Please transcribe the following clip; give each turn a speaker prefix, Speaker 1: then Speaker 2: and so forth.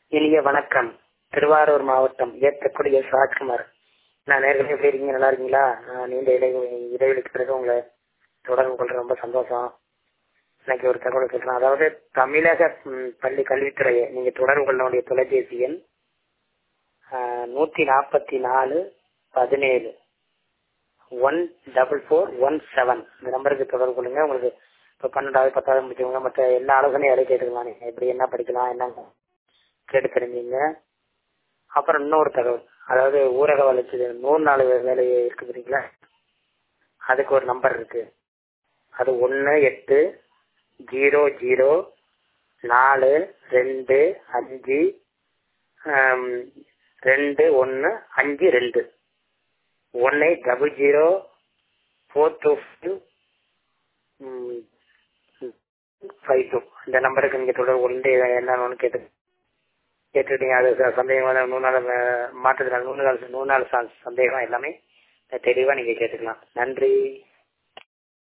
Speaker 1: இனிய வணக்கம் திருவாரூர் மாவட்டம் ஏத்தக்குடி எஸ் ராஜ்குமார் நான் நேர்களை எப்படி இருக்கீங்க நல்லா இருக்கீங்களா நான் நீண்ட இடை இடைவெளிக்கு பிறகு உங்களை தொடர்பு கொள்ற ரொம்ப சந்தோஷம் இன்னைக்கு ஒரு தகவல் சொல்றேன் அதாவது தமிழக ம், பள்ளி கல்வித்துறையை நீங்க தொடர்பு கொள்ள வேண்டிய தொலைபேசி எண் நூத்தி நாற்பத்தி நாலு பதினேழு one double four one seven இந்த நம்பருக்கு தொடர்பு கொள்ளுங்க உங்களுக்கு இப்போ பன்னெண்டாவது பத்தாவது முடிச்சவங்க மற்ற எல்லா ஆலோசனையும் அதை கேட்டுக்கலாம் நீங்க எப்படி என்ன படிக்கலாம் என்ன கேட்டு தெரிஞ்சீங்க அப்புறம் இன்னொரு தகவல் அதாவது ஊரக வளர்ச்சி நூறு நாள் வே- வேலை இருக்கு தெரியுங்களா அதுக்கு ஒரு நம்பர் இருக்கு அது ஒன்று எட்டு ஜீரோ ஜீரோ நாலு ரெண்டு அஞ்சு ஆம், ரெண்டு ஒன்று அஞ்சு ரெண்டு one eight double zero four two five two இந்த நம்பருக்கு நீங்கள் தொடர்பு கொண்டு என்னன்னு கேட்டு கேட்டுட்டீங்க அது ச- சந்தேகமான நூறு நாள் மாற்றத்தினால் நூறு நாள் நூறு நாள் ச- சந்தேகம் எல்லாமே தெளிவாக நீங்கள் கேட்டுக்கலாம் நன்றி